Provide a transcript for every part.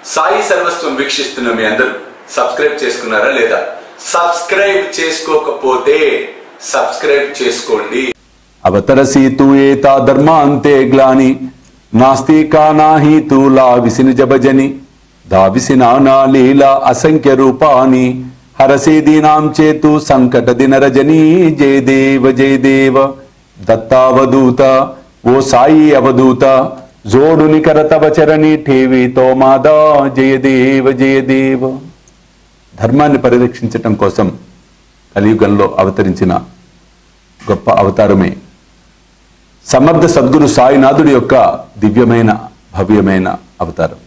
సాయి సర్వస్వం వీక్షిస్తున్న మీ అందరూ సబ్స్క్రైబ్ చేసుకున్నారా లేదా సబ్స్క్రైబ్ చేసుకోకపోతే సబ్స్క్రైబ్ చేసుకోండి అవతరసీతు ఏతా ధర్మాంతే గ్లాని నాస్తి కానాహి తూలా విసిన జభజని దావిసినా నా లీలా అసంఖ్య రూపాని హరసే దీనాం చేతు సంకట దిన రజనీ జయ దేవ జయ దేవ దత్తావధూత ఓ సాయి అవధూత జోడుని కరతవ చరణి ఠేవితో మాదా జయ దేవ జయ దేవ ధర్మాన్ని పరిరక్షించటం కోసం కలియుగంలో అవతరించిన గొప్ప అవతారమే సమర్థ సద్గురు సాయినాథుడి యొక్క దివ్యమైన భవ్యమైన అవతారం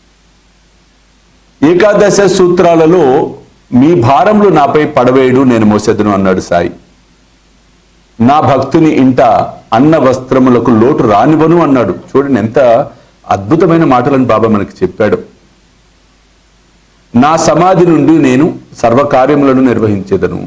ఏకాదశ సూత్రాలలో మీ భారములు నాపై పడవేయుడు నేను మోసెదను అన్నాడు సాయి నా భక్తుని ఇంట అన్న వస్త్రములకు లోటు రానివను అన్నాడు చూడండి ఎంత అద్భుతమైన మాటలను బాబా మనకి చెప్పాడు నా సమాధి నుండి నేను సర్వకార్యములను నిర్వహించేదను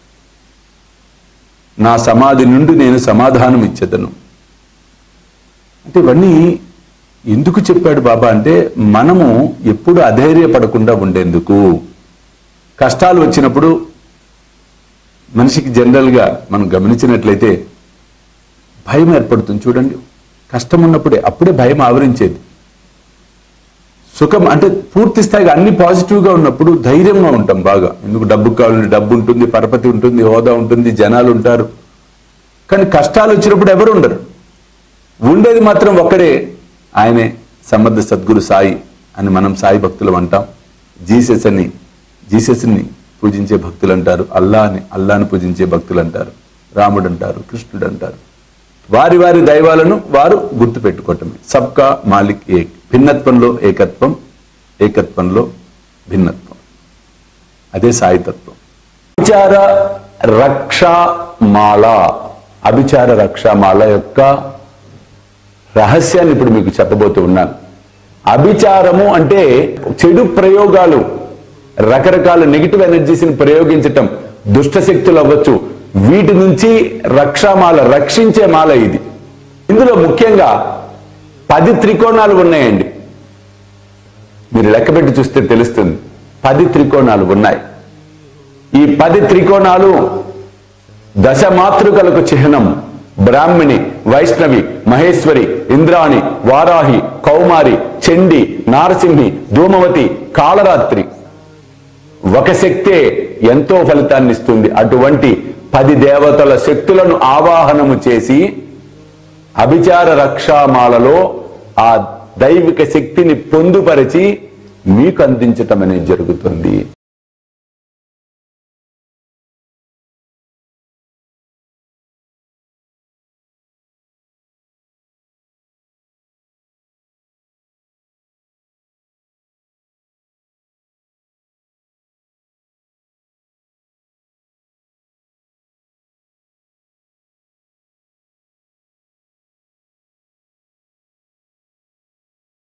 నా సమాధి నుండి నేను సమాధానం ఇచ్చేదను అంటే ఇవన్నీ ఎందుకు చెప్పాడు బాబా అంటే మనము ఎప్పుడు అధైర్యపడకుండా ఉండేందుకు కష్టాలు వచ్చినప్పుడు మనిషికి జనరల్గా మనం గమనించినట్లయితే భయం ఏర్పడుతుంది చూడండి కష్టం ఉన్నప్పుడే అప్పుడే భయం ఆవరించేది సుఖం అంటే పూర్తి స్థాయిగా అన్ని పాజిటివ్గా ఉన్నప్పుడు ధైర్యంగా ఉంటాం బాగా ఎందుకు డబ్బు కావాలంటే డబ్బు ఉంటుంది పరపతి ఉంటుంది హోదా ఉంటుంది జనాలు ఉంటారు కానీ కష్టాలు వచ్చినప్పుడు ఎవరు ఉండరు ఉండేది మాత్రం ఒక్కడే ఆయనే సమర్థ సద్గురు సాయి అని మనం సాయి భక్తులు అంటాం జీసస్ అని జీసస్ని పూజించే భక్తులు అంటారు అల్లా అని అల్లాని పూజించే భక్తులు అంటారు రాముడు అంటారు కృష్ణుడు అంటారు వారి వారి దైవాలను వారు గుర్తు పెట్టుకోవటమే సబ్కా మాలిక్ ఏక్ భిన్నత్వంలో ఏకత్వం ఏకత్వంలో భిన్నత్వం అదే సాయితత్వం అభిచార రక్షామాల అభిచార రక్షామాల యొక్క రహస్యాన్ని ఇప్పుడు మీకు చెప్పబోతూ ఉన్నాను అభిచారము అంటే చెడు ప్రయోగాలు రకరకాల నెగిటివ్ ఎనర్జీస్ని ప్రయోగించటం దుష్ట శక్తులు అవ్వచ్చు వీటి నుంచి రక్షామాల రక్షించే మాల ఇది ఇందులో ముఖ్యంగా పది త్రికోణాలు ఉన్నాయండి మీరు లెక్కపెట్టి చూస్తే తెలుస్తుంది పది త్రికోణాలు ఉన్నాయి ఈ పది త్రికోణాలు దశ మాతృకలకు చిహ్నం బ్రాహ్మిణి వైష్ణవి మహేశ్వరి ఇంద్రాణి వారాహి కౌమారి చండి నారసింహి ధూమవతి కాళరాత్రి ఒక శక్తే ఎంతో ఫలితాన్ని ఇస్తుంది అటువంటి పది దేవతల శక్తులను ఆవాహనము చేసి అభిచార రక్షామాలలో ఆ దైవిక శక్తిని పొందుపరిచి మీకు అందించటం అనేది జరుగుతుంది